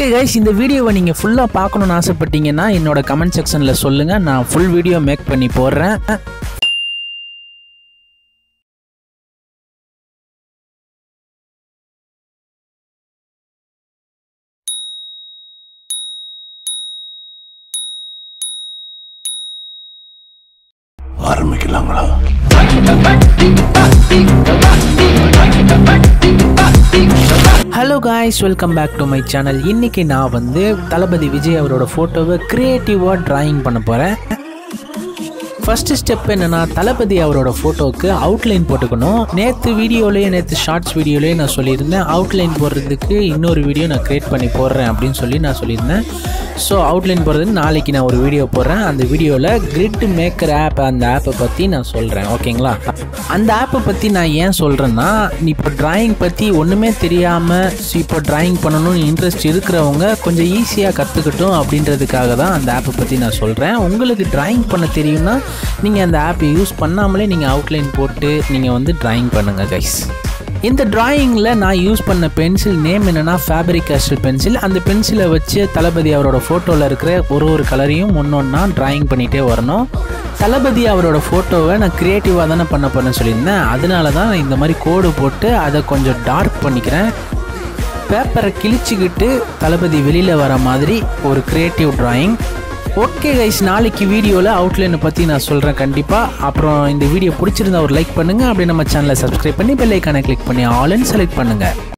okay guys இந்த வீடியோவை நீங்கள் ஃபுல்லாக பார்க்கணுன்னு ஆசைப்பட்டீங்கன்னா என்னோட கமெண்ட் செக்ஷனில் சொல்லுங்கள் நான் ஃபுல் வீடியோ மேக் பண்ணி போடுறேன் ஆரம்பிக்கலாங்களா hello guys welcome back to my channel இன்னைக்கு நான் வந்து தளபதி விஜய் அவரோட ஃபோட்டோவை க்ரியேட்டிவாக டிராயிங் பண்ண போகிறேன் ஃபர்ஸ்ட் ஸ்டெப் என்னன்னா தளபதி அவரோட ஃபோட்டோவுக்கு அவுட்லைன் போட்டுக்கணும் நேற்று வீடியோலேயே நேற்று ஷார்ட்ஸ் வீடியோலேயே நான் சொல்லியிருந்தேன் அவுட்லைன் போடுறதுக்கு இன்னொரு வீடியோ நான் க்ரியேட் பண்ணி போடுறேன் அப்படின்னு சொல்லி நான் சொல்லியிருந்தேன் ஸோ அவுட்லைன் போடுறதுக்கு நாளைக்கு நான் ஒரு வீடியோ போடுறேன் அந்த வீடியோவில் கிரிட் மேக்கர் ஆப் அந்த ஆப்பை பற்றி நான் சொல்கிறேன் ஓகேங்களா அந்த ஆப்பை பற்றி நான் ஏன் சொல்கிறேன்னா இப்போ டிராயிங் பற்றி ஒன்றுமே தெரியாமல் இப்போ டிராயிங் பண்ணணும்னு இன்ட்ரெஸ்ட் இருக்கிறவங்க கொஞ்சம் ஈஸியாக கற்றுக்கட்டும் அப்படின்றதுக்காக தான் அந்த ஆப்பை பற்றி நான் சொல்கிறேன் உங்களுக்கு டிராயிங் பண்ண தெரியும்னா நீங்கள் அந்த ஆப்பை யூஸ் பண்ணாமலே நீங்கள் அவுட்லைன் போட்டு நீங்கள் வந்து டிராயிங் பண்ணுங்கள் கைஸ் இந்த டிராயிங்கில் நான் யூஸ் பண்ண பென்சில் நேம் என்னென்னா ஃபேப்ரிக் கேஸ்டல் பென்சில் அந்த பென்சிலை வச்சு தளபதி அவரோட ஃபோட்டோவில் இருக்கிற ஒரு ஒரு கலரையும் ஒன்றொன்னா டிராயிங் பண்ணிகிட்டே வரணும் தளபதி அவரோட ஃபோட்டோவை நான் க்ரியேட்டிவாக தானே பண்ண போறேன்னு சொல்லியிருந்தேன் அதனால தான் நான் இந்த மாதிரி கோடு போட்டு அதை கொஞ்சம் டார்க் பண்ணிக்கிறேன் பேப்பரை கிழிச்சிக்கிட்டு தளபதி வெளியில் வர மாதிரி ஒரு க்ரியேட்டிவ் டிராயிங் ஓகே கைஸ் நாளைக்கு வீடியோவில் அவுட்லைனை பற்றி நான் சொல்கிறேன் கண்டிப்பாக அப்புறம் இந்த வீடியோ பிடிச்சிருந்தா ஒரு லைக் பண்ணுங்கள் அப்படியே நம்ம சேனலை சப்ஸ்கிரைப் பண்ணி பெல் ஐக்கானை கிளிக் பண்ணி ஆல்னு செலக்ட் பண்ணுங்கள்